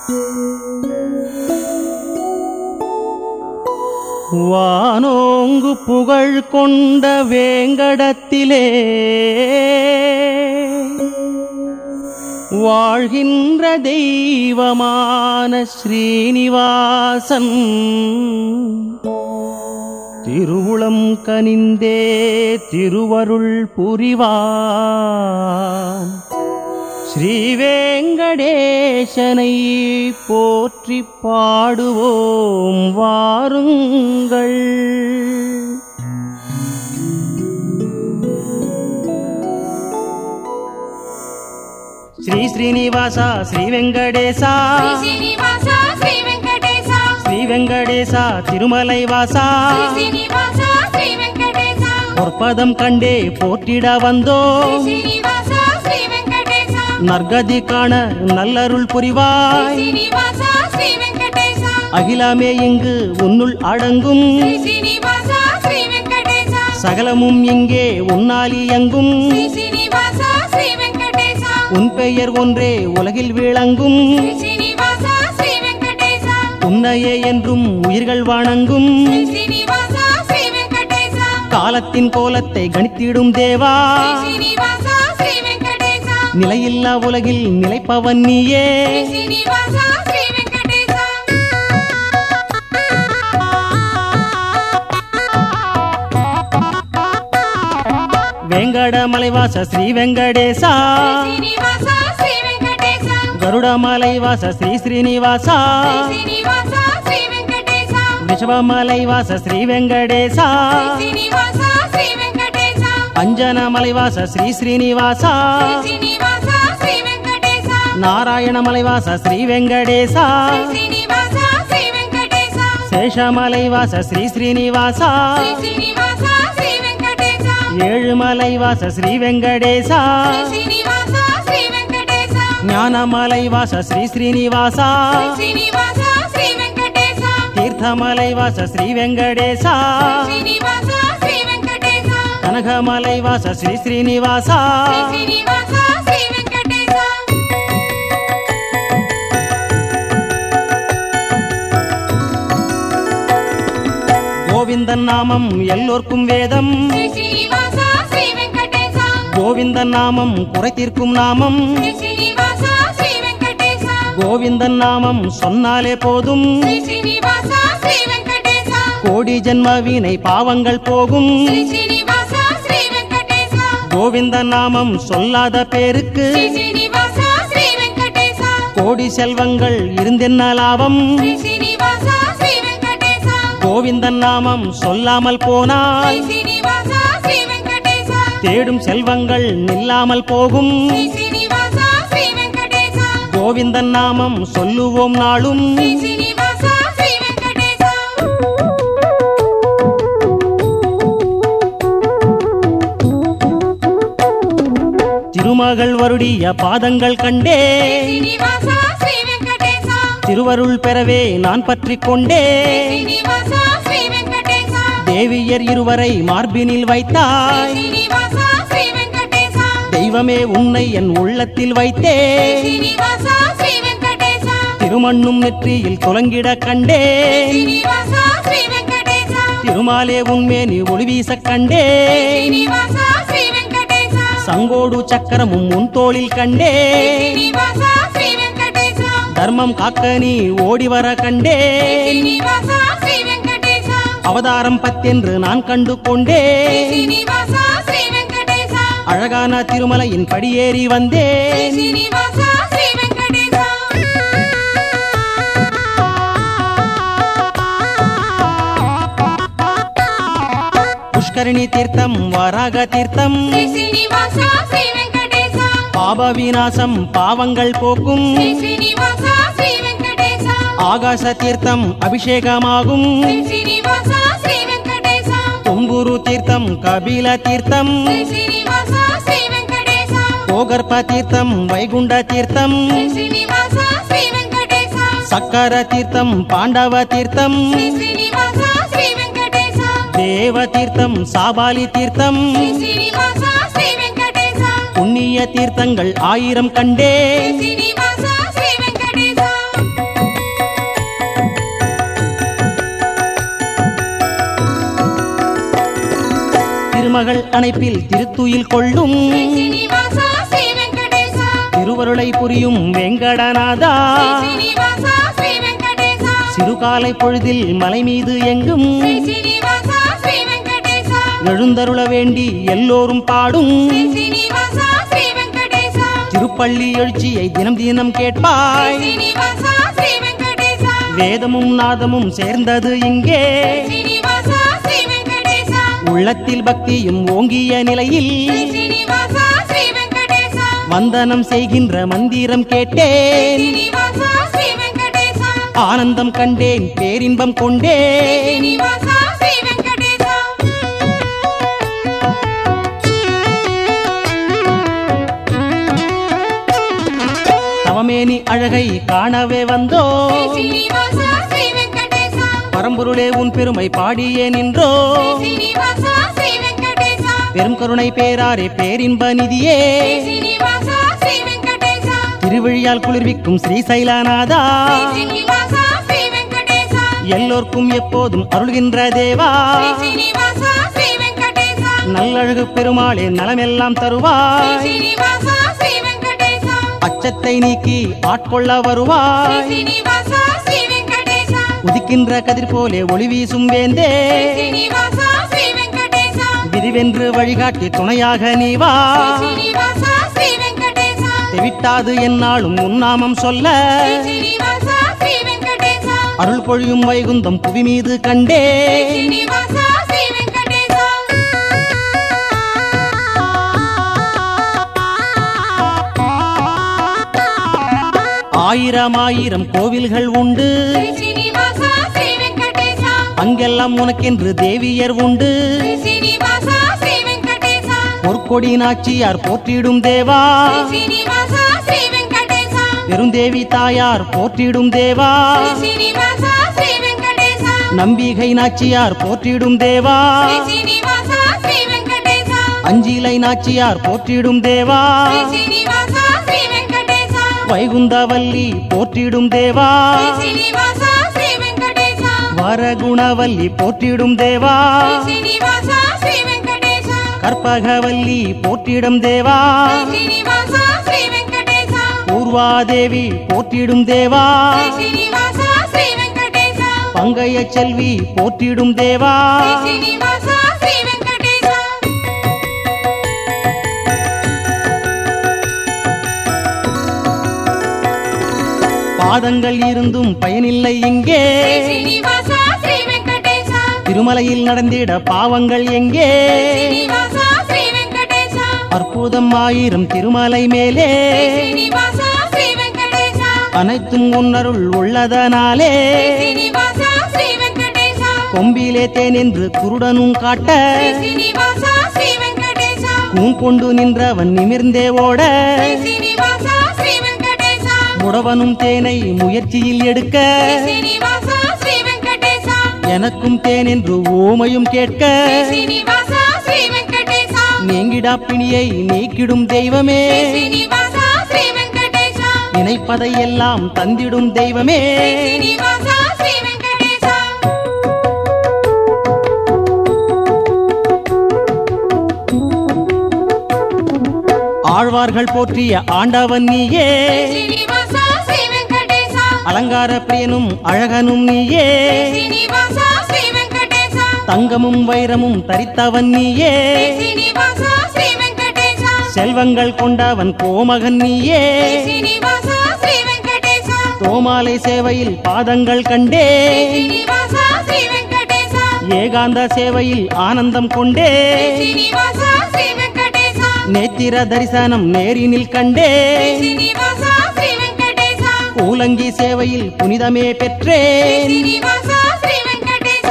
வானோங்கு புகழ் கொண்ட வேங்கடத்திலே வாழ்கின்ற தெய்வமான ஸ்ரீனிவாசன் திருவுளம் கனிந்தே திருவருள் புரிவான் ஸ்ரீவேங்கடேசனை போற்றி பாடுவோம் வாருங்கள் ஸ்ரீ ஸ்ரீனிவாசா ஸ்ரீ வெங்கடேசா శ్రీ శ్రీనివాస శ్రీ వెంకటేశ ஸ்ரீ வெங்கடேசா திருமலை வாசா శ్రీ శ్రీనివాస శ్రీ వెంకటేశ பொற்பதம் கண்டே போற்றிட శ్రీ வந்தோம் శ్రీనివాస శ్రీ వెంకటేశ நற்கதி காண நல்லருள் శ్రీ புரிவாய் శ్రీనివాస శ్రీ వెంకటేశ அகிலாமே இங்கு உன்னுள் அடங்கும் శ్రీ శ్రీనివాస శ్రీ వెంకటేశ சகலமும் இங்கே உன்னால் இயங்கும் శ్రీ శ్రీనివాస శ్రీ వెంకటేశ உன் பெயர் ஒன்றே உலகில் விளங்கும் శ్రీ శ్రీనివాస శ్రీ వెంకటేశ உன்னையே என்றும் உயிர்கள் வணங்கும் శ్రీ శ్రీనివాస శ్రీ వెంకటేశ காலத்தின் கோலத்தை கணித்திடும் தேவா శ్రీ శ్రీనివాస శ్రీ వెంకటేశ நிலையில்லா உலகில் நிலைப்பவன் நீயே శ్రీ శ్రీనివాస శ్రీ వెంకటేశ வேங்கட மலைவாச ஸ்ரீ வெங்கடேசா శ్రీ శ్రీనివాస శ్రీ వెంకటేశ கருட மலைவாச ஸ்ரீ ஸ்ரீனிவாசா శ్రీ శ్రీనివాస శ్రీ వెంకటేశ ரிஷபமலைவாச ஸ்ரீ வெங்கடேசா శ్రీ శ్రీనివాస శ్రీ వెంకటేశ அஞ்சன மலைவாச ஸ்ரீ ஸ்ரீனிவாசா శ్రీ శ్రీనివాస శ్రీ వెంకటేశ நாராயண மலைவாச ஸ்ரீ வெங்கடேசா శ్రీ శ్రీనివాస శ్రీ వెంకటేశ சேஷமலைவாச ஸ்ரீ ஸ்ரீனிவாசா శ్రీ శ్రీనివాస శ్రీ వెంకటేశ ஏழுமலைவாச ஸ்ரீ வெங்கடேசா శ్రీ శ్రీనివాస శ్రీ వెంకటేశ ஞானமலைவாச ஸ்ரீ ஸ்ரீனிவாசா శ్రీ శ్రీనివాస శ్రీ వెంకటేశ தீர்த்தமலைவாச ஸ்ரீ வெங்கடேசா శ్రీ శ్రీనివాస శ్రీ వెంకటేశ கனகமலைவாச ஸ்ரீ ஸ்ரீனிவாசா శ్రీ శ్రీనివాస శ్రీ వెంకటేశ கோவிந்தன் நாமம் எல்லோர்க்கும் வேதம் శ్రీ శ్రీనివాస శ్రీ వెంకటేశ கோவிந்தன் நாமம் குறை தீர்க்கும் நாமம் శ్రీ శ్రీనివాస శ్రీ వెంకటేశ கோவிந்தன் நாமம் சொன்னாலே போதும் శ్రీ శ్రీనివాస శ్రీ వెంకటేశ கோடி ஜென்ம வீணை பாவங்கள் போகும் శ్రీ శ్రీనివాస శ్రీ వెంకటేశ கோவிந்தன் நாமம் சொல்லாத பேருக்கு శ్రీ శ్రీనివాస శ్రీ వెంకటేశ கோடி செல்வங்கள் இருந்தென்ன லாபம் శ్రీ శ్రీనివాస శ్రీ వెంకటేశ கோவிந்தன் நாமம் சொல்லாமல் శ్రీ போனால் శ్రీనివాస శ్రీ వెంకటేశ தேடும் செல்வங்கள் நில்லாமல் போகும் శ్రీ శ్రీనివాస శ్రీ వెంకటేశ கோவிந்தன் நாமம் சொல்லுவோம் நாளும் శ్రీ శ్రీనివాస శ్రీ వెంకటేశ திருமகள் வருடிய பாதங்கள் கண்டே శ్రీనివాస శ్రీ వెంకటేశ திருவருள் பெறவே நான் பற்றிக் கொண்டே శ్రీనివాస శ్రీ వెంకటేశ தேவியர் இருவரை மார்பினில் வைத்தாய் శ్రీనివాస శ్రీ వెంకటేశ தெய்வமே உன்னை என் உள்ளத்தில் வைத்தே శ్రీనివాస శ్రీ వెంకటేశ திருமண்ணும் நெற்றியில் துலங்கிட கண்டே శ్రీనివాస శ్రీ వెంకటేశ திருமாலே உன்மேனி ஒளி வீசக் கண்டே శ్రీనివాస శ్రీ వెంకటేశ சங்கோடு சக்கரமும் உன் தோளில் கண்டே శ్రీనివాస శ్రీ వెంకటేశ தர்மம் காக்க நீ ஓடி வர கண்டே శ్రీనివాస శ్రీ వెంకటేశ அவதாரம் பத்தென்று நான் கண்டு கொண்டே శ్రీనివాస శ్రీ వెంకటేశ அழகான திருமலையின் படியேறி வந்தேன் శ్రీనివాస శ్రీ వెంకటేశ புஷ்கரணி தீர்த்தம் வராக தீர்த்தம் శ్రీ శ్రీనివాస శ్రీ వెంకటేశ பாப விநாசம் பாவங்கள் போக்கும் శ్రీ శ్రీనివాస శ్రీ వెంకటేశ ஆகாச தீர்த்தம் அபிஷேகமாகும் శ్రీ శ్రీనివాస శ్రీ వెంకటేశ தும்புரு தீர்த்தம் கபில தீர்த்தம் శ్రీ శ్రీనివాస శ్రీ వెంకటేశ கோகர்ப தீர்த்தம் வைகுண்ட தீர்த்தம் శ్రీ శ్రీనివాస శ్రీ వెంకటేశ சக்கர தீர்த்தம் பாண்டவ தீர்த்தம் శ్రీ శ్రీనివాస శ్రీ వెంకటేశ தேவ தீர்த்தம் சாபாலி தீர்த்தம் శ్రీ శ్రీనివాస శ్రీ వెంకటేశ புண்ணிய தீர்த்தங்கள் ஆயிரம் கண்டே శ్రీ శ్రీనివాస శ్రీ వెంకటేశ அணைப்பில் திருத்துயில் கொள்ளும் శ్రీ శ్రీనివాస శ్రీ వెంకటేశ திருவருளை புரியும் வெங்கடநாதா శ్రీ శ్రీనివాస శ్రీ వెంకటేశ சிறுகாலை பொழுதில் மலை மீது எங்கும் శ్రీ శ్రీనివాస శ్రీ వెంకటేశ எழுந்தருள வேண்டி எல்லோரும் பாடும் శ్రీ శ్రీనివాస శ్రీ వెంకటేశ திருப்பள்ளி எழுச்சியை தினம் தினம் శ్రీ கேட்பாய் శ్రీనివాస శ్రీ వెంకటేశ வேதமும் நாதமும் சேர்ந்தது இங்கே శ్రీనివాస శ్రీ వెంకటేశ உள்ளத்தில் பக்தியும் ஓங்கிய நிலையில் శ్రీ శ్రీనివాస శ్రీ వెంకటేశ வந்தனம் செய்கின்ற மந்திரம் கேட்டேன் శ్రీనివాస శ్రీ వెంకటేశ ஆனந்தம் கண்டேன் பேரின்பம் கொண்டேன் శ్రీనివాస శ్రీ వెంకటేశ தவமேனி அழகை காணவே வந்தோ శ్రీ శ్రీనివాస శ్రీ వెంకటేశ பரம்பொருளே உன் பெருமை பாடியே நின்றோ శ్రీ శ్రీనివాస శ్రీ వెంకటేశ பெரும் கருணை பேராரே பேரின்ப நிதியே శ్రీ శ్రీనివాస శ్రీ వెంకటేశ திருவிழியால் குளிர்விக்கும் ஸ்ரீசைலநாதா శ్రీ శ్రీనివాస శ్రీ వెంకటేశ எல்லோர்க்கும் எப்போதும் அருள்கின்ற தேவா శ్రీ శ్రీనివాస శ్రీ వెంకటేశ நல்லழகு பெருமாளே நலமெல்லாம் శ్రీ தருவாய் శ్రీనివాస శ్రీ వెంకటేశ அச்சத்தை நீக்கி ஆட்கொள்ள శ్రీ வருவாய் శ్రీనివాస శ్రీ వెంకటేశ உதிக்கின்ற கதிர் போலே ஒளி வீசும் வேந்தே శ్రీ శ్రీనివాస శ్రీ వెంకటేశ விரிவென்று வழிகாட்டி துணையாக நீ வா శ్రీ శ్రీనివాస శ్రీ వెంకటేశ தெவிட்டாது என்னாலும் உன்னாமம் சொல்ல శ్రీ శ్రీనివాస శ్రీ వెంకటేశ அருள் பொழியும் வைகுந்தம் புவி மீது கண்டே శ్రీ శ్రీనివాస శ్రీ వెంకటేశ ஆயிரம் ஆயிரம் கோவில்கள் உண்டு శ్రీ శ్రీనివాస శ్రీ వెంకటేశ அங்கெல்லாம் உனக்கென்று தேவியர் உண்டு శ్రీ శ్రీనివాస శ్రీ వెంకటేశ பொற்கொடி நாச்சியார் போற்றிடும் தேவா శ్రీ శ్రీనివాస శ్రీ వెంకటేశ பெருந்தேவி தாயார் போற்றிடும் தேவா శ్రీ శ్రీనివాస శ్రీ వెంకటేశ நம்பிகை நாச்சியார் போற்றிடும் தேவா శ్రీ శ్రీనివాస శ్రీ వెంకటేశ அஞ்சிலை நாச்சியார் போற்றிடும் தேவா శ్రీ శ్రీనివాస శ్రీ వెంకటేశ வைகுந்தவல்லி போற்றிடும் தேவா శ్రీ శ్రీనివాస శ్రీ వెంకటేశ வரகுணவல்லி போற்றிடும் தேவா శ్రీ శ్రీనివాస శ్రీ వెంకటేశ கற்பகவல்லி போற்றிடும் தேவா శ్రీ శ్రీనివాస శ్రీ వెంకటేశ பூர்வாதேவி போற்றிடும் தேவா శ్రీ శ్రీనివాస శ్రీ వెంకటేశ பங்கைய செல்வி போற்றிடும் தேவா శ్రీ శ్రీనివాస శ్రీ వెంకటేశ பாதங்கள் இருந்தும் பயனில்லை இங்கே శ్రీ శ్రీనివాస శ్రీ వెంకటేశ திருமலையில் நடந்திட பாவங்கள் எங்கே శ్రీనివాస శ్రీ వెంకటేశ அற்புதம் ஆயிரம் திருமலை மேலே శ్రీ శ్రీనివాస శ్రీ వెంకటేశ அனைத்தும் உன்னருள் உள்ளதனாலே శ్రీ శ్రీనివాస శ్రీ వెంకటేశ கொம்பிலே தேனென்று குருடனும் காட்ட శ్రీ శ్రీనివాస శ్రీ వెంకటేశ கூன் கொண்டு நின்றவன் நிமிர்ந்தே ஓட శ్రీ శ్రీనివాస శ్రీ వెంకటేశ முடவனும் தேனை முயற்சியில் எடுக்க శ్రీ శ్రీనివాస శ్రీ వెంకటేశ எனக்கும் தேன் என்று ஓமையும் கேட்க శ్రీ శ్రీనివాస శ్రీ వెంకటేశ நீங்கிடா பிணியை நீக்கிடும் தெய்வமே శ్రీ శ్రీనివాస శ్రీ వెంకటేశ நினைப்பதை எல்லாம் தந்திடும் தெய்வமே శ్రీ శ్రీనివాస శ్రీ వెంకటేశ ஆழ்வார்கள் போற்றிய ஆண்டவன் நீயே శ్రీ శ్రీనివాస శ్రీ వెంకటేశ அலங்கார பிரியனும் அழகனும் நீயே శ్రీ శ్రీనివాస శ్రీ వెంకటేశ தங்கமும் வைரமும் தரித்தவன் நீயே శ్రీ శ్రీనివాస శ్రీ వెంకటేశ செல்வங்கள் கொண்டவன் கோமகன் நீயே శ్రీ శ్రీనివాస శ్రీ వెంకటేశ தோமாலை சேவையில் பாதங்கள் கண்டே శ్రీ శ్రీనివాస శ్రీ వెంకటేశ ஏகாந்த சேவையில் ஆனந்தம் கொண்டே శ్రీ శ్రీనివాస శ్రీ వెంకటేశ நேத்திர தரிசனம் நேரினில் கண்டே శ్రీ శ్రీనివాస శ్రీ వెంకటేశ கூலங்கி சேவையில் புனிதமே శ్రీ பெற்றேன் శ్రీనివాస శ్రీ వెంకటేశ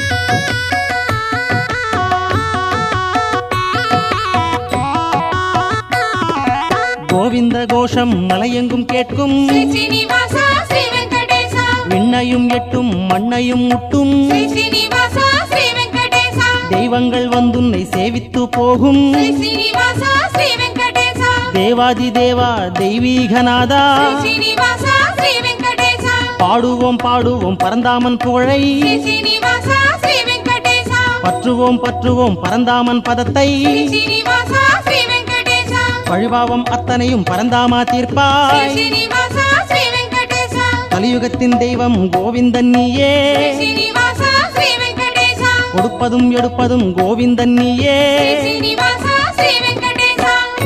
கோவிந்த கோஷம் மலையெங்கும் கேட்கும் శ్రీ శ్రీనివాస శ్రీ వెంకటేశ விண்ணையும் எட்டும் மண்ணையும் முட்டும் శ్రీ శ్రీనివాస శ్రీ వెంకటేశ தெய்வங்கள் வந்துன்னை சேவித்து போகும் శ్రీ శ్రీనివాస శ్రీ వెంకటేశ தேவாதி தேவா தெய்வீகநாதா శ్రీ శ్రీనివాస శ్రీ వెంకటేశ பாடுவோம் பாடுவோம் பரந்தாமன் புகழை శ్రీ శ్రీనివాస శ్రీ వెంకటేశ பற்றுவோம் பற்றுவோம் பரந்தாமன் பதத்தை శ్రీ శ్రీనివాస శ్రీ వెంకటేశ பழிபாவம் அத்தனையும் பரந்தாமா శ్రీ தீர்ப்பாய் శ్రీనివాస శ్రీ వెంకటేశ கலியுகத்தின் தெய்வம் கோவிந்தன் நீயே శ్రీ శ్రీనివాస శ్రీ వెంకటేశ கொடுப்பதும் எடுப்பதும் கோவிந்தன் நீயே శ్రీ శ్రీనివాస శ్రీ వెంకటేశ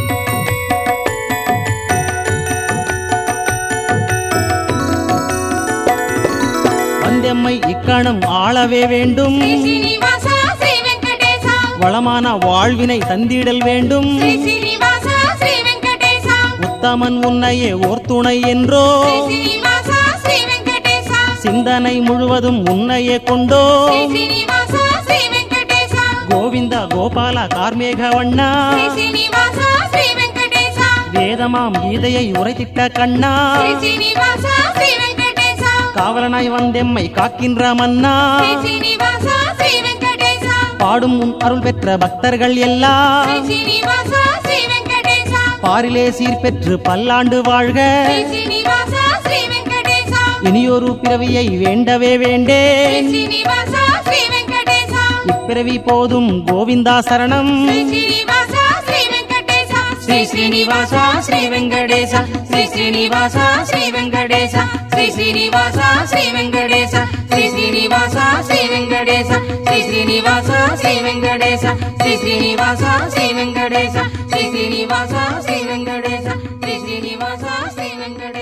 வந்தெம்மை இக்கணம் ஆளவே வேண்டும் శ్రీ శ్రీనివాస శ్రీ వెంకటేశ வளமான வாழ்வினை தந்திடல் வேண்டும் శ్రీ శ్రీనివాస శ్రీ వెంకటేశ உத்தமன் உன்னையே ஓர் துணை என்றோ శ్రీ శ్రీనివాస శ్రీ వెంకటేశ சிந்தனை முழுவதும் உன்னையே கொண்டோ శ్రీ శ్రీనివాస శ్రీ వెంకటేశ கோவிந்த கோபால கார்மேக வண்ணா శ్రీ శ్రీనివాస శ్రీ వెంకటేశ வேதமாம் கீதையை உரைத்திட்ட கண்ணா శ్రీ శ్రీనివాస శ్రీ వెంకటేశ காவலனாய் வந்தெம்மை காக்கின்ற மன்னா శ్రీ శ్రీనివాస శ్రీ వెంకటేశ பாடும் உன் அருள் பெற்ற பக்தர்கள் எல்லாம் శ్రీ శ్రీనివాస శ్రీ వెంకటేశ பாரிலே சீர் பெற்று பல்லாண்டு வாழ்க శ్రీ శ్రీనివాస శ్రీ వెంకటేశ இனியொரு பிறவியை வேண்டவே வேண்டே శ్రీ శ్రీనివాస శ్రీ వెంకటేశ இப்பிறவி போதும் கோவிந்தா சரணம் శ్రీ శ్రీనివాస శ్రీ వెంకటేశ శ్రీ శ్రీనివాస శ్రీ వెంకటేశ శ్రీ శ్రీనివాస శ్రీ వెంకటేశ శ్రీ శ్రీనివాస శ్రీ వెంకటేశ శ్రీ శ్రీనివాస శ్రీ వెంకటేశ శ్రీ శ్రీనివాస శ్రీ వెంకటేశ శ్రీ శ్రీనివాస శ్రీ వెంకటేశ శ్రీ శ్రీనివాస శ్రీ వెంకటేశ శ్రీ శ్రీనివాస శ్రీ వెంకటేశ